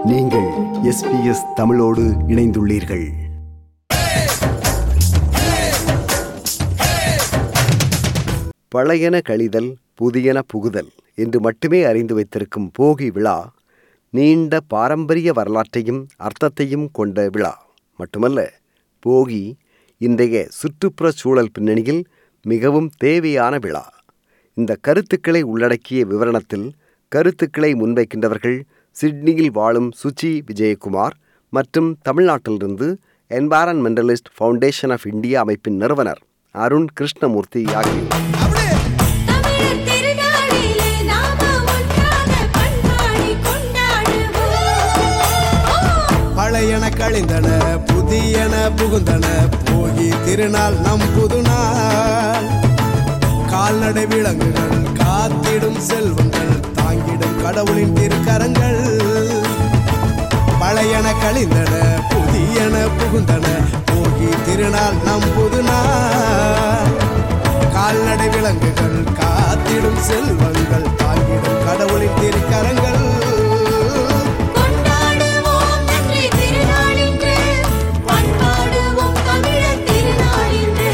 நீங்கள் எஸ்பிஎஸ் தமிழோடு இணைந்துள்ளீர்கள் பழையன கழிதல் புதியன புகுதல் என்று மட்டுமே அறிந்து வைத்திருக்கும் போகி விழா நீண்ட பாரம்பரிய வரலாற்றையும் அர்த்தத்தையும் கொண்ட விழா மட்டுமல்ல போகி இன்றைய சுற்றுப்புற சூழல் பின்னணியில் மிகவும் தேவையான விழா இந்த கருத்துக்களை உள்ளடக்கிய விவரணத்தில் கருத்துக்களை முன்வைக்கின்றவர்கள் சிட்னியில் வாழும் சுச்சி விஜயகுமார் மற்றும் தமிழ்நாட்டிலிருந்து என்வாரன்மெண்டலிஸ்ட் ஃபவுண்டேஷன் ஆஃப் இந்தியா அமைப்பின் நிறுவனர் அருண் கிருஷ்ணமூர்த்தி ஆகியோர் தமிழர் திருநாளிலே நாம ஒன்றாக பண்பாடி கொண்டாடுவோம் பழையன கழிந்தன புதியன புகுந்தன போகி திருநாள் நம் புதுநாள் கால்நடை விலங்குகள் காத்திடும் செல்வங்கள் தாங்கிடும் கடவுளின் திருக்கரங்கள் பழையன கழிந்தன புதியன புகுந்தன போகி திருநாள் நம் புதுநாள் கால்நடை விலங்குகள் காத்திடும் செல்வங்கள் தாங்கிடும் கடவுளின் திருக்கரங்கள் கொண்டாடுவோம் நன்றி திருநாளின்று பண்பாடுவோம் தமிழர் திருநாளின்று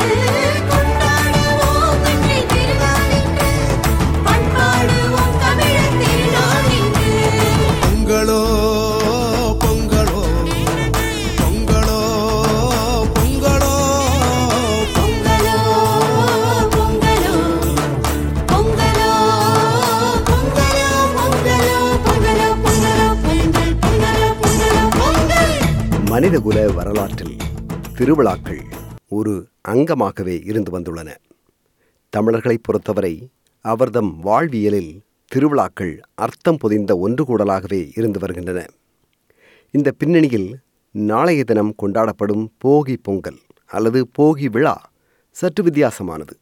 கொண்டாடுவோம் நன்றி திருநாளின்று பண்பாடுவோம் தமிழர் திருநாளின்று பொங்கலோ பொங்கலோ பொங்கலோ பொங்கலோ பொங்கலோ பொங்கலோ பொங்கலோ பொங்கலோ பொங்கலோ பொங்கலோ பொங்கலோ பொங்கல் பொங்கலோ பொங்கலோ பொங்கல் மனிதகுல வரலாற்றில் திருவிழாக்கள் ஒரு அங்கமாகவே இருந்து வந்துள்ளன தமிழர்களைப் பொறுத்தவரை அவர்தம் வாழ்வியலில் திருவிழாக்கள் அர்த்தம் பொதிந்த ஒன்று கூடலாகவே இருந்து வருகின்றன இந்த பின்னணியில் நாளைய தினம் கொண்டாடப்படும் போகி பொங்கல் அல்லது போகி விழா சற்று வித்தியாசமானது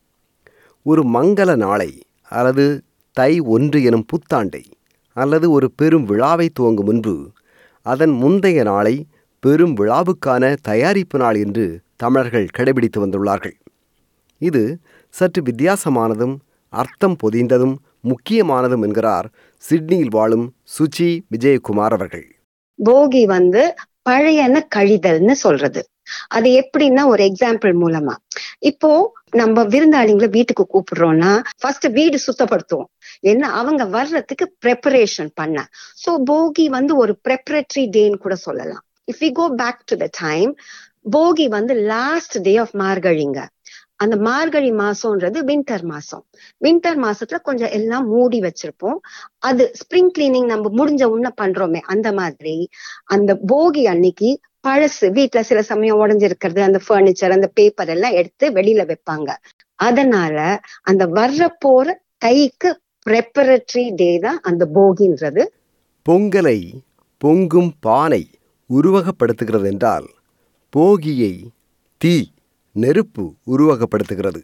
ஒரு மங்கள நாளை அல்லது தை ஒன்று எனும் புத்தாண்டை அல்லது ஒரு பெரும் விழாவை துவங்கும் முன்பு அதன் முந்தைய நாளை பெரும் விழாவுக்கான தயாரிப்பு நாள் என்று தமிழர்கள் கடைபிடித்து வந்துள்ளார்கள் இது சற்று வித்தியாசமானதும் அர்த்தம் பொதிந்ததும் முக்கியமானதும் என்கிறார் சிட்னியில் வாழும் சுச்சி விஜயகுமார் அவர்கள் போகி வந்து பழையன கழிதல்னு சொல்றது அது எப்படின்னா ஒரு எக்ஸாம்பிள் மூலமா இப்போ நம்ம விருந்தாளிங்களை வீட்டுக்கு கூப்பிடுறோம்னா ஃபர்ஸ்ட் வீடு சுத்தப்படுத்துவோம் என்ன அவங்க வர்றதுக்கு ப்ரெப்பரேஷன் பண்ண சோ போகி வந்து ஒரு ப்ரெப்பரேட்டரி டேன்னு கூட சொல்லலாம் if we go back to the time போகி வந்து லாஸ்ட் டே ஆஃப் மார்கழிங்க அந்த மார்கழி மாசம்ன்றது வின்டர் மாசம் வின்டர் மாசத்துல கொஞ்சம் எல்லாம் மூடி வச்சிருப்போம் அது ஸ்ப்ரிங் கிளீனிங் நம்ம முடிஞ்ச உடனே பண்றோமே அந்த மாதிரி அந்த போகி அன்னைக்கு பழசு வீட்ல சில சமயம் உடைஞ்சிருக்கிறது அந்த ஃபர்னிச்சர் அந்த பேப்பர் எல்லாம் எடுத்து வெளியில வைப்பாங்க அதனால அந்த வர்ற போற தைக்கு ப்ரெப்பரேட்டரி டே தான் அந்த போகின்றது பொங்கலை பொங்கும் பானை உருவகப்படுத்துகிறது என்றால் போகியை தீ நெருப்பு உருவகப்படுத்துகிறது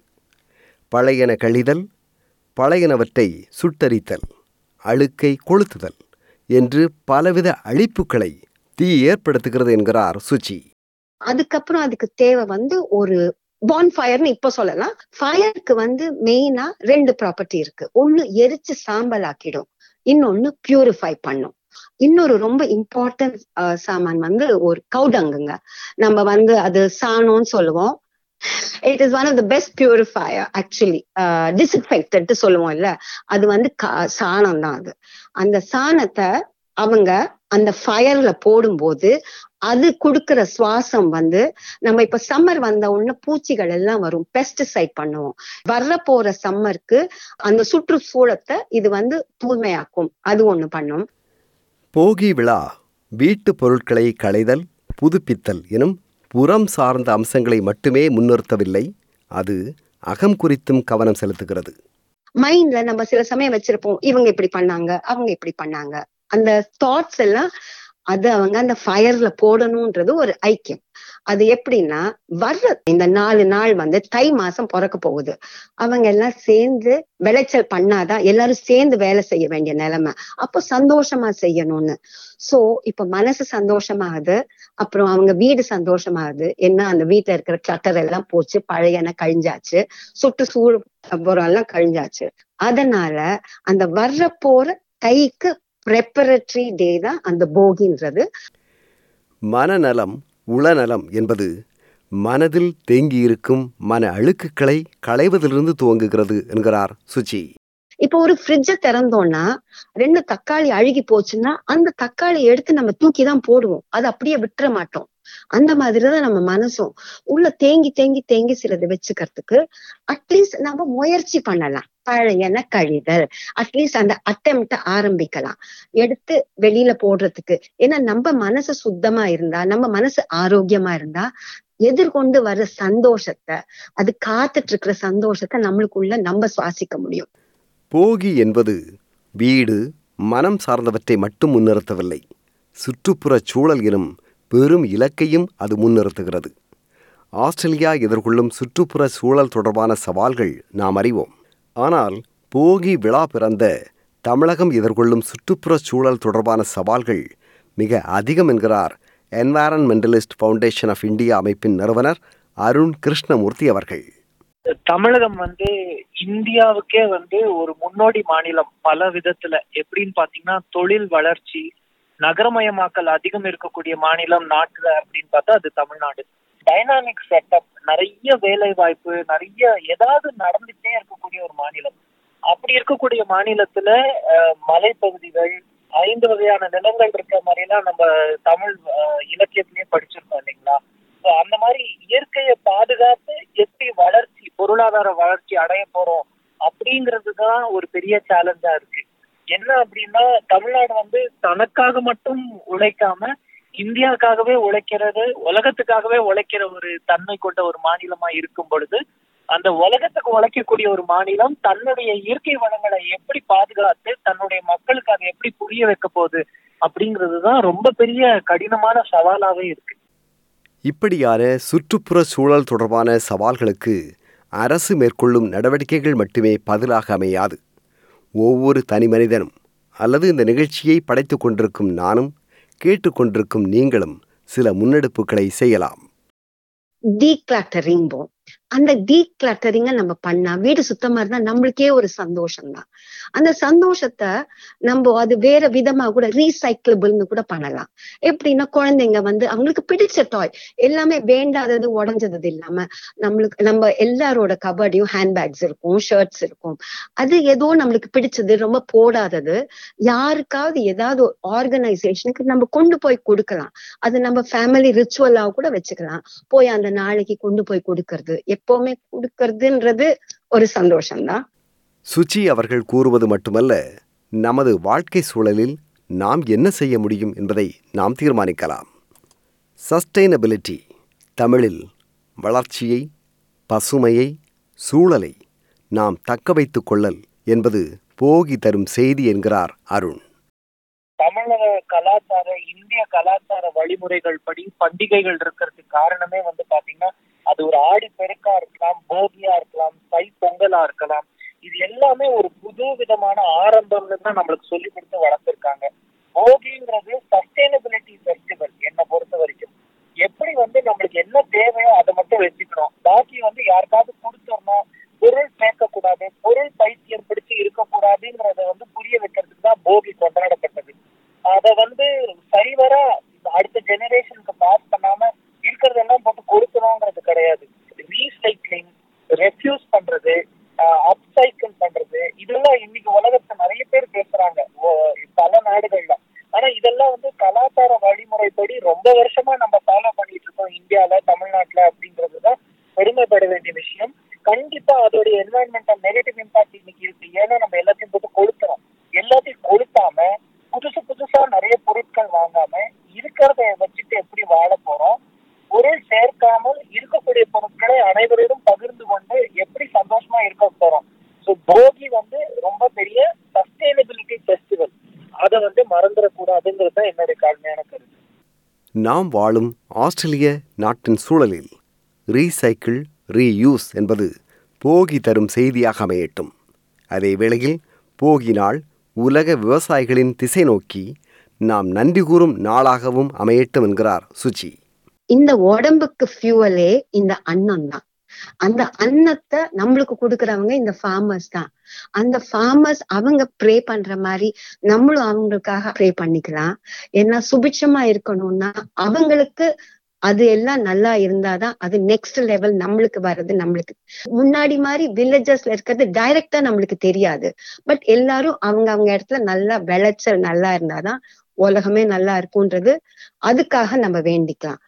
பழையன கழிதல் பழையனவற்றை சுட்டரித்தல் அழுக்கை கொளுத்துதல் என்று பலவித அழிப்புகளை தீ ஏற்படுத்துகிறது என்கிறார் சுச்சி அதுக்கப்புறம் அதுக்கு தேவை வந்து ஒரு பான் ஃபயர்னு இப்ப சொல்லலாம் ஃபயருக்கு வந்து மெயினா ரெண்டு ப்ராப்பர்ட்டி இருக்கு ஒண்ணு எரிச்சு சாம்பல் ஆக்கிடும் இன்னொன்னு பியூரிஃபை பண்ணும் இன்னொரு ரொம்ப இம்பார்ட்டன்ட் சாமான் வந்து ஒரு கவுடங்குங்க நம்ம வந்து அது சாணம்னு சொல்லுவோம் it is one of the best purifier actually disinfected சொல்லுவோம் இல்ல அது வந்து கா- சாணம் தான் அது அந்த சாணத்தை அவங்க அந்த ஃபயர்ல போடும்போது அது கொடுக்கிற சுவாசம் வந்து நம்ம இப்ப சம்மர் வந்த உடனே பூச்சிகள் எல்லாம் வரும் பெஸ்டிசைட் பண்ணுவோம் வர்ற போற சம்மருக்கு அந்த சுற்றுச்சூழத்தை இது வந்து தூய்மையாக்கும் அது ஒண்ணு பண்ணும் போகி விழா வீட்டு பொருட்களை களைதல் புதுப்பித்தல் எனும் புறம் சார்ந்த அம்சங்களை மட்டுமே முன்னிறுத்தவில்லை அது அகம் குறித்தும் கவனம் செலுத்துகிறது மைண்ட்ல நம்ம சில சமயம் வச்சிருப்போம் இவங்க இப்படி பண்ணாங்க அவங்க இப்படி பண்ணாங்க அந்த தாட்ஸ் எல்லாம் அது அவங்க அந்த ஃபயர்ல போடணும்ன்றது ஒரு ஐக்கியம் அது எப்படின்னா வர்ற இந்த நாலு நாள் வந்து தை மாசம் பிறக்க போகுது அவங்க எல்லாம் சேர்ந்து விளைச்சல் பண்ணாதான் எல்லாரும் சேர்ந்து வேலை செய்ய வேண்டிய நிலைமை அப்போ சந்தோஷமா செய்யணும்னு சோ இப்ப மனசு சந்தோஷமாகுது அப்புறம் அவங்க வீடு சந்தோஷமாகுது என்ன அந்த வீட்டுல இருக்கிற கிளட்டர் எல்லாம் போச்சு பழையன கழிஞ்சாச்சு சுற்றுச்சூழல் எல்லாம் கழிஞ்சாச்சு அதனால அந்த வர்ற போற தைக்கு ப்ரெப்பரேட்டரி டே தான் அந்த போகின்றது மனநலம் உளநலம் என்பது மனதில் தேங்கியிருக்கும் மன அழுக்குகளை களைவதிலிருந்து துவங்குகிறது என்கிறார் சுச்சி இப்போ ஒரு ஃப்ரிட்ஜ திறந்தோம்னா ரெண்டு தக்காளி அழுகி போச்சுன்னா அந்த தக்காளி எடுத்து நம்ம தூக்கி தான் போடுவோம் அது அப்படியே விட்டுற மாட்டோம் அந்த மாதிரிதான் நம்ம மனசும் உள்ள தேங்கி தேங்கி தேங்கி சிலது வச்சுக்கிறதுக்கு அட்லீஸ்ட் நம்ம முயற்சி பண்ணலாம் பழையன கழிதல் அட்லீஸ்ட் அந்த அட்டம்ப்ட ஆரம்பிக்கலாம் எடுத்து வெளியில போடுறதுக்கு ஏன்னா நம்ம மனசு சுத்தமா இருந்தா நம்ம மனசு ஆரோக்கியமா இருந்தா எதிர்கொண்டு வர்ற சந்தோஷத்தை அது காத்துட்டு இருக்கிற சந்தோஷத்தை நம்மளுக்குள்ள நம்ம சுவாசிக்க முடியும் போகி என்பது வீடு மனம் சார்ந்தவற்றை மட்டும் முன்னிறுத்தவில்லை சுற்றுப்புறச் சூழல் எனும் பெரும் இலக்கையும் அது முன்னிறுத்துகிறது ஆஸ்திரேலியா எதிர்கொள்ளும் சுற்றுப்புற சூழல் தொடர்பான சவால்கள் நாம் அறிவோம் ஆனால் போகி விழா பிறந்த தமிழகம் எதிர்கொள்ளும் சுற்றுப்புற சூழல் தொடர்பான சவால்கள் மிக அதிகம் என்கிறார் என்வாரன்மெண்டலிஸ்ட் ஃபவுண்டேஷன் ஆஃப் இந்தியா அமைப்பின் நிறுவனர் அருண் கிருஷ்ணமூர்த்தி அவர்கள் தமிழகம் வந்து இந்தியாவுக்கே வந்து ஒரு முன்னோடி மாநிலம் பல விதத்துல எப்படின்னு பாத்தீங்கன்னா தொழில் வளர்ச்சி நகரமயமாக்கல் அதிகம் இருக்கக்கூடிய மாநிலம் நாட்டுல அப்படின்னு பார்த்தா அது தமிழ்நாடு டைனாமிக் செட்டப் நிறைய வேலை வாய்ப்பு நிறைய ஏதாவது நடந்துட்டே இருக்கக்கூடிய ஒரு மாநிலம் அப்படி இருக்கக்கூடிய மாநிலத்துல அஹ், மலைப்பகுதிகள் ஐந்து வகையான நிலங்கள் இருக்கிற மாதிரிலாம் நம்ம தமிழ் அஹ், இலக்கியத்திலேயே படிச்சிருக்கோம் இல்லைங்களா So, அந்த மாதிரி இயற்கையை பாதுகாத்து எப்படி வளர்ச்சி பொருளாதார வளர்ச்சி அடைய போறோம் அப்படிங்கிறது தான் ஒரு பெரிய சேலஞ்சா இருக்கு என்ன அப்படின்னா தமிழ்நாடு வந்து தனக்காக மட்டும் உழைக்காம இந்தியாவுக்காகவே உழைக்கிறது உலகத்துக்காகவே உழைக்கிற ஒரு தன்மை கொண்ட ஒரு மாநிலமா இருக்கும் பொழுது அந்த உலகத்துக்கு உழைக்கக்கூடிய ஒரு மாநிலம் தன்னுடைய இயற்கை வளங்களை எப்படி பாதுகாத்து தன்னுடைய மக்களுக்கு அதை எப்படி புரிய வைக்க போகுது அப்படிங்கிறது தான் ரொம்ப பெரிய கடினமான சவாலாவே இருக்கு இப்படியான சுற்றுப்புற சூழல் தொடர்பான சவால்களுக்கு அரசு மேற்கொள்ளும் நடவடிக்கைகள் மட்டுமே பதிலாக அமையாது ஒவ்வொரு தனி மனிதனும் அல்லது இந்த நிகழ்ச்சியை படைத்துக் கொண்டிருக்கும் நானும் கேட்டுக்கொண்டிருக்கும் நீங்களும் சில முன்னெடுப்புகளை செய்யலாம் டீக்ளட்டரிங் போம் அந்த டீக்ளட்டரிங்க நம்ம பண்ணா வீடு சுத்தமா இருந்தா நம்மளுக்கே ஒரு சந்தோஷம் தான் அந்த சந்தோஷத்தை நம்ம அது வேற விதமா கூட ரீசைக்கிளபிள்னு கூட பண்ணலாம் எப்படின்னா குழந்தைங்க வந்து அவங்களுக்கு பிடிச்ச டாய் எல்லாமே வேண்டாதது உடஞ்சது இல்லாம நம்மளுக்கு நம்ம எல்லாரோட கபடியும் ஹேண்ட்பேக்ஸ் இருக்கும் ஷர்ட்ஸ் இருக்கும் அது ஏதோ நம்மளுக்கு பிடிச்சது ரொம்ப போடாதது யாருக்காவது ஏதாவது ஆர்கனைசேஷனுக்கு நம்ம கொண்டு போய் கொடுக்கலாம் அது நம்ம ஃபேமிலி ரிச்சுவலா கூட வச்சுக்கலாம் போய் அந்த நாளைக்கு கொண்டு போய் கொடுக்கறது எப்பவுமே கொடுக்கறதுன்றது ஒரு சந்தோஷம்தான் சுச்சி அவர்கள் கூறுவது மட்டுமல்ல நமது வாழ்க்கை சூழலில் நாம் என்ன செய்ய முடியும் என்பதை நாம் தீர்மானிக்கலாம் சஸ்டைனபிலிட்டி தமிழில் வளர்ச்சியை பசுமையை சூழலை நாம் தக்க வைத்துக் கொள்ளல் என்பது போகி தரும் செய்தி என்கிறார் அருண் தமிழக கலாச்சார இந்திய கலாச்சார வழிமுறைகள் படி பண்டிகைகள் இருக்கிறதுக்கு காரணமே வந்து பாத்தீங்கன்னா அது ஒரு ஆடி பெருக்கா இருக்கலாம் போகியா இருக்கலாம் தை பொங்கலா இருக்கலாம் இது எல்லாமே ஒரு புது விதமான ஆரம்பம்னு தான் நம்மளுக்கு சொல்லி கொடுத்து வளர்த்துருக்காங்க போகிங்கிறது சஸ்டைனபிலிட்டி ஃபெஸ்டிவல் என்னை பொறுத்த வரைக்கும் எப்படி வந்து நம்மளுக்கு என்ன தேவையோ அதை மட்டும் வச்சுக்கணும் பாக்கி வந்து யாருக்காவது கொடுத்துடணும் பொருள் சேர்க்கக்கூடாது பொருள் பைத்தியம் பிடிச்சு இருக்கக்கூடாதுங்கிறத வந்து புரிய வைக்கிறதுக்கு தான் போகி கொண்டாடப்பட்டது அதை வந்து சரிவர அடுத்த ஜெனரேஷனுக்கு பாஸ் பண்ணாம இருக்கிறதெல்லாம் போட்டு கொடுக்கணுங்கிறது கிடையாது ரீசைக்ளிங் ரெஃப்யூஸ் பண்றது அப்சைக்கிள் பண்றது இதெல்லாம் இன்னைக்கு உலகத்துல நிறைய பேர் பேசுறாங்க ஓ- பல நாடுகள்ல ஆனா இதெல்லாம் வந்து கலாச்சார வழிமுறைப்படி ரொம்ப வருஷமா நம்ம ஃபாலோ பண்ணிட்டு இருக்கோம் இந்தியால தமிழ்நாட்டுல அப்படிங்கிறது தான் பெருமைப்பட வேண்டிய விஷயம் கண்டிப்பா அதோடைய என்வாயன்மெண்டல் நெகட்டிவ் இம்பாக்ட் இன்னைக்கு இருக்கு ஏன்னா நம்ம எல்லாத்தையும் போட்டு கொளுத்துறோம் எல்லாத்தையும் கொளுத்தாம புதுசு புதுசா நிறைய பொருட்கள் வாங்காம இருக்கிறத வச்சுட்டு எப்படி வாழ போறோம் பொருள் சேர்க்காமல் இருக்கக்கூடிய பொருட்களை அனைவரோடும் பகிர்ந்து கொண்டு எப்படி சந்தோஷமா இருக்க போறோம் ஸோ போகி வந்து ரொம்ப பெரிய சஸ்டைனபிலிட்டி ஃபெஸ்டிவல் அதை வந்து மறந்துடக்கூடாதுங்கிறது தான் என்னுடைய கடுமையான கருத்து நாம் வாழும் ஆஸ்திரேலிய நாட்டின் சூழலில் ரீசைக்கிள் ரீயூஸ் என்பது போகி தரும் செய்தியாக அமையட்டும் அதே வேளையில் போகி நாள் உலக விவசாயிகளின் திசை நோக்கி நாம் நன்றி கூறும் நாளாகவும் அமையட்டும் என்கிறார் சுச்சி இந்த உடம்புக்கு ஃபியூவலே இந்த அன்னம் தான் அந்த அன்னத்தை நம்மளுக்கு கொடுக்கறவங்க இந்த ஃபார்மர்ஸ் தான் அந்த ஃபார்மர்ஸ் அவங்க ப்ரே பண்ற மாதிரி நம்மளும் அவங்களுக்காக ப்ரே பண்ணிக்கலாம் ஏன்னா சுபிட்சமா இருக்கணும்னா அவங்களுக்கு அது எல்லாம் நல்லா இருந்தாதான் அது நெக்ஸ்ட் லெவல் நம்மளுக்கு வர்றது நம்மளுக்கு முன்னாடி மாதிரி வில்லேஜஸ்ல இருக்கிறது டைரக்டா நம்மளுக்கு தெரியாது பட் எல்லாரும் அவங்க அவங்க இடத்துல நல்லா விளைச்சல் நல்லா இருந்தாதான் உலகமே நல்லா இருக்கும்ன்றது அதுக்காக நம்ம வேண்டிக்கலாம்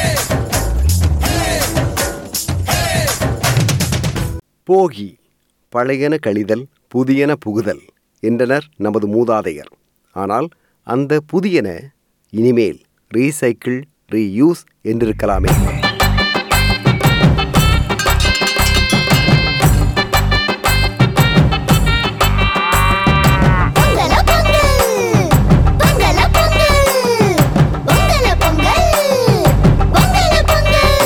போகி பழையன கழிதல் புதியன புகுதல் என்றனர் நமது மூதாதையர் ஆனால் அந்த புதியன இனிமேல் ரீசைக்கிள் ரீயூஸ் என்றிருக்கலாமே பொங்கல பொங்கல் பொங்கல பொங்கல் பொங்கல பொங்கல் பொங்கல பொங்கல்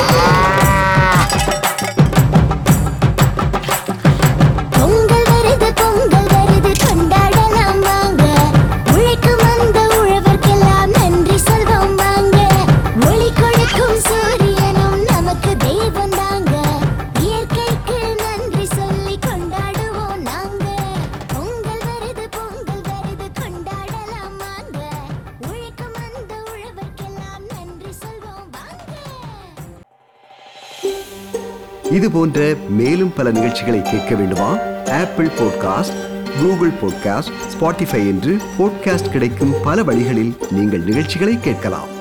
பொங்கல் வருது பொங்கல் வருது கொண்டாடலாம் வாங்க உழைக்கும் அந்த உழவர்க்கெல்லாம் நன்றி சொல்வோம் வாங்க ஒளி கொடுக்கும் சூரியனும் நமக்கு தெய்வம் தாங்க இயற்கைக்கு நன்றி சொல்லி கொண்டாடுவோம் நாங்க பொங்கல் வருது பொங்கல் வருது கொண்டாடலாம் வாங்க உழைக்கும் அந்த உழவர்க்கெல்லாம் நன்றி சொல்வோம் வாங்க இது போன்ற மேலும் பல நிகழ்ச்சிகளை கேட்க வேண்டுமா Apple podcast Google podcast Spotify என்று பாட்காஸ்ட் கிடைக்கும் பல வழிகளில் நீங்கள் நிகழ்ச்சிகளை கேட்கலாம்